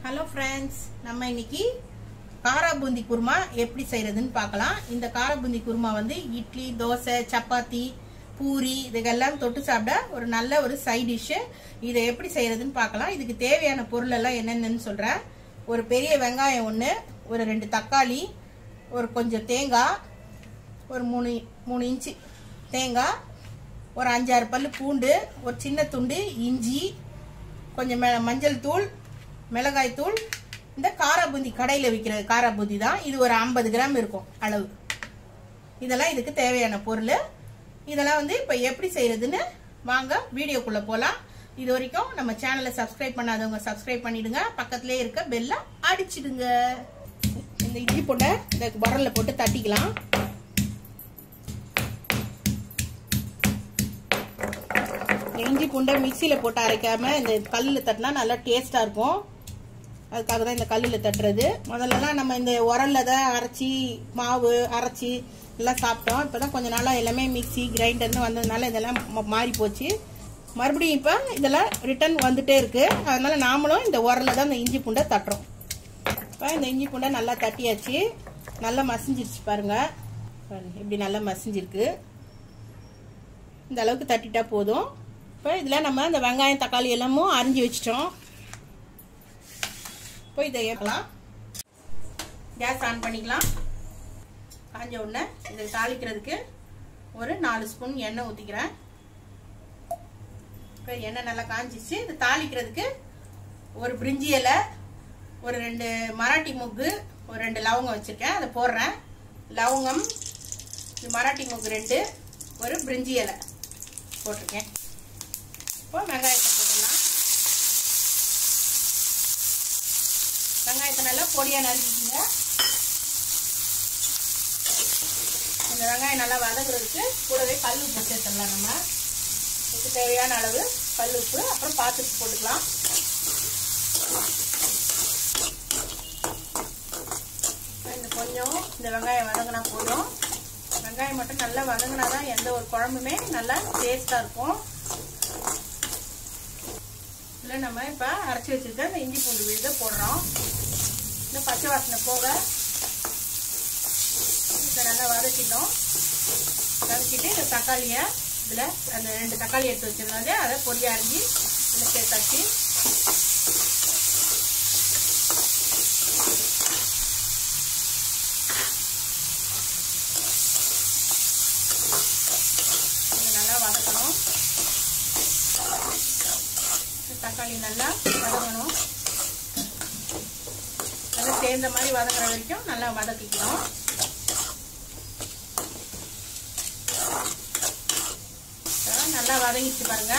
hello friends நம்ம இன்னைக்கு காரா பூந்தி குருமா எப்படி செய்யறதுன்னு பார்க்கலாம் இந்த காரா பூந்தி குருமா வந்து இட்லி தோசை சப்பாத்தி பூரி இதுக்கெல்லாம் தொட்டு சாப்பிட ஒரு நல்ல ஒரு சைட் டிஷ்ஷு இதை எப்படி செய்யறதுன்னு பார்க்கலாம் இதுக்கு தேவையான பொருள் எல்லாம் என்னென்னு சொல்றேன் ஒரு பெரிய வெங்காயம் ஒன்று ஒரு ரெண்டு தக்காளி ஒரு கொஞ்சம் தேங்காய் ஒரு மூணு மூணு இன்ச்சு தேங்காய் ஒரு அஞ்சாறு பல்லு பூண்டு ஒரு சின்ன துண்டு இஞ்சி கொஞ்சம் மெ மஞ்சள் தூள் மிளகாய் தூள் இந்த காராபூந்தி கடையில் விற்கிற காராபூந்தி தான் இது ஒரு ஐம்பது கிராம் இருக்கும் அளவு இதெல்லாம் இதுக்கு தேவையான பொருள் இதெல்லாம் வந்து இப்போ எப்படி செய்யறதுன்னு வாங்க வீடியோக்குள்ள போகலாம் இது வரைக்கும் நம்ம சேனலை சப்ஸ்கிரைப் பண்ணாதவங்க சப்ஸ்கிரைப் பண்ணிடுங்க பக்கத்துலேயே இருக்க பெல்ல அடிச்சிடுங்க இந்த இட்லி போட்ட இந்த வரலில் போட்டு தட்டிக்கலாம் இஞ்சி பூண்டை மிக்சியில் போட்டு அரைக்காம இந்த கல்லில் தட்டினா நல்லா டேஸ்ட்டாக இருக்கும் அதுக்காக தான் இந்த கல்லில் தட்டுறது முதல்லலாம் நம்ம இந்த உரல்ல தான் அரைச்சி மாவு அரைச்சி எல்லாம் சாப்பிட்டோம் இப்போ தான் கொஞ்ச நாளாக எல்லாமே மிக்சி கிரைண்டர்னு வந்ததுனால இதெல்லாம் மாறி போச்சு மறுபடியும் இப்போ இதெல்லாம் ரிட்டர்ன் வந்துட்டே இருக்கு அதனால நாமளும் இந்த உரல்ல தான் இந்த இஞ்சி பூண்டை தட்டுறோம் இப்போ இந்த இஞ்சி பூண்டை நல்லா தட்டியாச்சு நல்லா மசிஞ்சிருச்சு பாருங்க இப்படி நல்லா மசிஞ்சிருக்கு இந்த அளவுக்கு தட்டிட்டா போதும் இப்போ இதில் நம்ம இந்த வெங்காயம் தக்காளி எல்லாமும் அரிஞ்சு வச்சிட்டோம் இப்போ இதை ஏற்கலாம் கேஸ் ஆன் பண்ணிக்கலாம் காஞ்ச உடனே இதை தாளிக்கிறதுக்கு ஒரு நாலு ஸ்பூன் எண்ணெய் ஊற்றிக்கிறேன் இப்போ எண்ணெய் நல்லா காஞ்சிச்சு இது தாளிக்கிறதுக்கு ஒரு பிரிஞ்சி இலை ஒரு ரெண்டு மராட்டி முக்கு ஒரு ரெண்டு லவங்கம் வச்சுருக்கேன் அதை போடுறேன் லவங்கம் இது மராட்டி முக்கு ரெண்டு ஒரு பிரிஞ்சி இலை போட்டிருக்கேன் இப்போ வெங்காயத்தை போட்டுடலாம் வெங்காயத்தை நல்லா பொடியாக நறுக்கிக்கிங்க இந்த வெங்காயம் நல்லா வதங்குறதுக்கு கூடவே கல் உப்பு சேர்த்துடலாம் நம்ம இதுக்கு தேவையான அளவு கல் உப்பு அப்புறம் பார்த்துட்டு போட்டுக்கலாம் இந்த கொஞ்சம் இந்த வெங்காயம் வதங்கினா போதும் வெங்காயம் மட்டும் நல்லா வதங்கினா தான் எந்த ஒரு குழம்புமே நல்லா டேஸ்டாக இருக்கும் இதில் நம்ம இப்போ அரைச்சி வச்சுருக்க இந்த இஞ்சி பூண்டு விழுத போடுறோம் இந்த பச்சை வாசனை போக இதை நல்லா வதக்கிட்டோம் வதக்கிட்டு இந்த தக்காளியை இதில் அந்த ரெண்டு தக்காளி எடுத்து வச்சிருந்தோம் அதை பொடியாக அரிஞ்சு இதில் சேர்த்தாச்சு நல்லா வதக்கணும் தக்காளி நல்லா வதங்கணும் நல்லா சேர்ந்த மாதிரி வதங்குற வரைக்கும் நல்லா வதக்கிக்கணும் நல்லா வதங்கிச்சு பாருங்க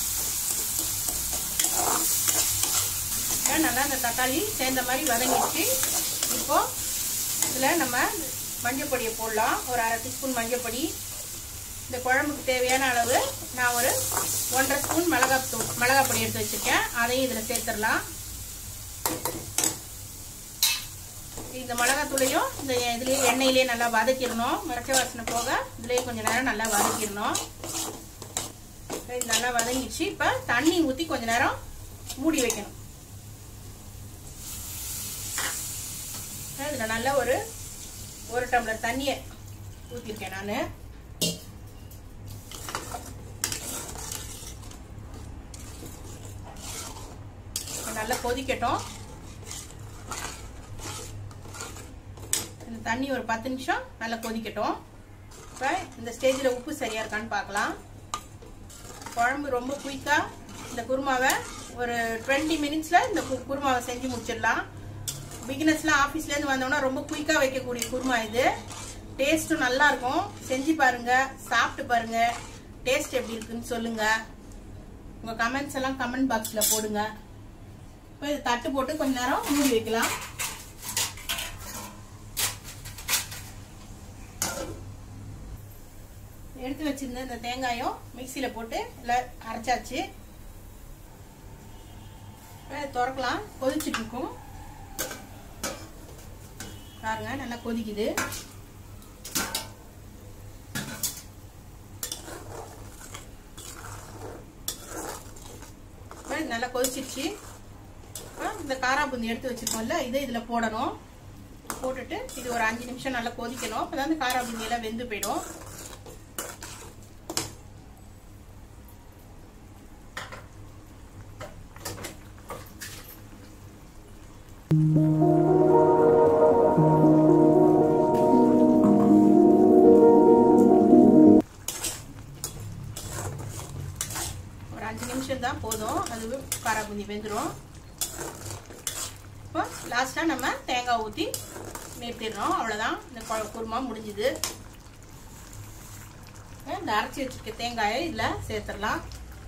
நல்லா இந்த தக்காளி சேர்ந்த மாதிரி வதங்கிச்சு இப்போ இதில் நம்ம மஞ்சள் பொடியை போடலாம் ஒரு அரை டீஸ்பூன் மஞ்சள் பொடி இந்த குழம்புக்கு தேவையான அளவு நான் ஒரு ஒன்றரை ஸ்பூன் மிளகாய் தூள் மிளகாய் பொடி எடுத்து வச்சுருக்கேன் அதையும் இதில் சேர்த்துடலாம் இந்த மிளகாய் தூளையும் இந்த இதுலேயே எண்ணெயிலே நல்லா வதக்கிடணும் மிரச்ச வாசனை போக இதுலேயே கொஞ்சம் நேரம் நல்லா வதக்கிடணும் இது நல்லா வதங்கிடுச்சு இப்போ தண்ணி ஊற்றி கொஞ்ச நேரம் மூடி வைக்கணும் இதில் நல்லா ஒரு ஒரு டம்ளர் தண்ணியை ஊற்றிருக்கேன் நான் நல்லா கொதிக்கட்டும் இந்த தண்ணி ஒரு பத்து நிமிஷம் நல்லா கொதிக்கட்டும் இப்போ இந்த ஸ்டேஜில் உப்பு சரியாக இருக்கான்னு பார்க்கலாம் குழம்பு ரொம்ப குயிக்காக இந்த குருமாவை ஒரு டுவெண்ட்டி மினிட்ஸில் இந்த குருமாவை செஞ்சு முடிச்சிடலாம் பிகினர்ஸ்லாம் ஆஃபீஸ்லேருந்து வந்தோம்னா ரொம்ப குயிக்காக வைக்கக்கூடிய குருமா இது டேஸ்ட்டும் நல்லா இருக்கும் செஞ்சு பாருங்க சாப்பிட்டு பாருங்க டேஸ்ட் எப்படி இருக்குன்னு சொல்லுங்க உங்க கமெண்ட்ஸ் எல்லாம் கமெண்ட் பாக்ஸ்ல போடுங்க இப்போ இது தட்டு போட்டு கொஞ்ச நேரம் மூடி வைக்கலாம் எடுத்து வச்சிருந்த இந்த தேங்காயும் மிக்சியில போட்டு எல்லாம் அரைச்சாச்சு திறக்கலாம் கொதிச்சுட்டு இருக்கும் பாருங்க நல்லா கொதிக்குது நல்லா கொதிச்சிருச்சு இந்த காரா பூந்தி எடுத்து வச்சிருக்கோம்ல இதை இதுல போடணும் போட்டுட்டு இது ஒரு அஞ்சு நிமிஷம் நல்லா கொதிக்கணும் அப்பதான் இந்த காரா பூந்தி எல்லாம் வெந்து போயிடும் ஒரு அஞ்சு நிமிஷம் தான் போதும் அது காரா பூந்தி வெந்துடும் இப்போ லாஸ்ட்டாக நம்ம தேங்காய் ஊற்றி நிறுத்திடுறோம் அவ்வளோதான் இந்த கொ- குருமா முடிஞ்சுது இந்த அரைச்சி வச்சிருக்க தேங்காயை இதில் சேர்த்துடலாம்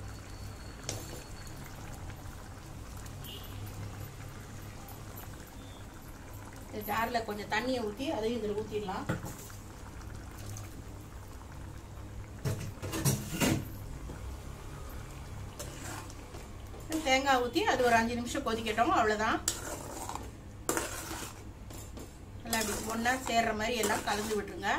இந்த ஜாரில் கொஞ்சம் தண்ணியை ஊற்றி அதையும் இதில் ஊற்றிடலாம் தேங்காய் ஊற்றி அது ஒரு அஞ்சு நிமிஷம் கொதிக்கட்டும் அவ்வளோதான் எல்லாம் இப்படி ஒன்றா சேர்ற மாதிரி எல்லாம் கலந்து விட்டுருங்க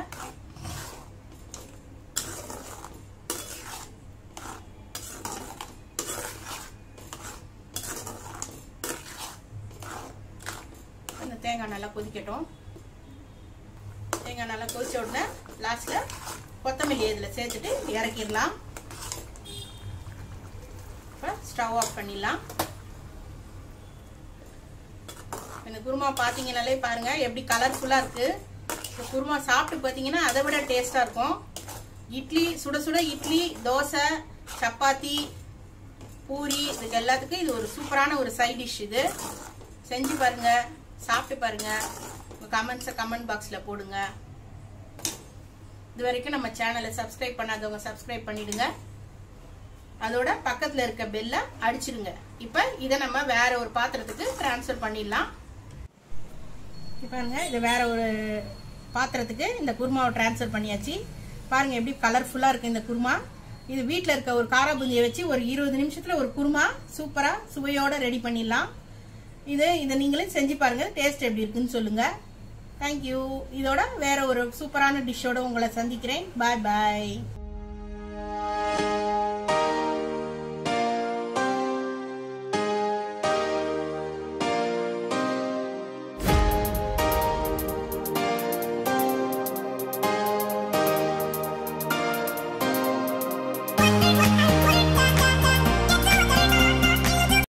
இந்த தேங்காய் நல்லா கொதிக்கட்டும் தேங்காய் நல்லா கொதிச்ச உடனே லாஸ்ட்டில் கொத்தமல்லி இதில் சேர்த்துட்டு இறக்கிடலாம் இப்போ ஸ்டவ் ஆஃப் பண்ணிடலாம் இந்த குருமா பார்த்தீங்கனாலே பாருங்க எப்படி கலர்ஃபுல்லாக இருக்கு இந்த குருமா சாப்பிட்டு பார்த்தீங்கன்னா அதை விட டேஸ்டாக இருக்கும் இட்லி சுட சுட இட்லி தோசை சப்பாத்தி பூரி இதுக்கு எல்லாத்துக்கும் இது ஒரு சூப்பரான ஒரு சைட் டிஷ் இது செஞ்சு பாருங்க சாப்பிட்டு பாருங்க உங்கள் கமெண்ட்ஸை கமெண்ட் பாக்ஸில் போடுங்க இது வரைக்கும் நம்ம சேனலை சப்ஸ்கிரைப் பண்ணாதவங்க சப்ஸ்கிரைப் பண்ணிடுங்க அதோட பக்கத்துல இருக்க பெல்ல அடிச்சிருங்க இப்ப இதை நம்ம வேற ஒரு பாத்திரத்துக்கு டிரான்ஸ்ஃபர் பண்ணிடலாம் பாருங்க இது வேற ஒரு பாத்திரத்துக்கு இந்த குருமாவை டிரான்ஸ்ஃபர் பண்ணியாச்சு பாருங்க எப்படி கலர்ஃபுல்லா இருக்கு இந்த குருமா இது வீட்டில் இருக்க ஒரு காரா பூந்தியை வச்சு ஒரு இருபது நிமிஷத்துல ஒரு குருமா சூப்பரா சுவையோட ரெடி பண்ணிடலாம் இது இதை நீங்களும் செஞ்சு பாருங்க டேஸ்ட் எப்படி இருக்குன்னு சொல்லுங்க தேங்க்யூ இதோட வேற ஒரு சூப்பரான டிஷ்ஷோட உங்களை சந்திக்கிறேன் பாய் பாய்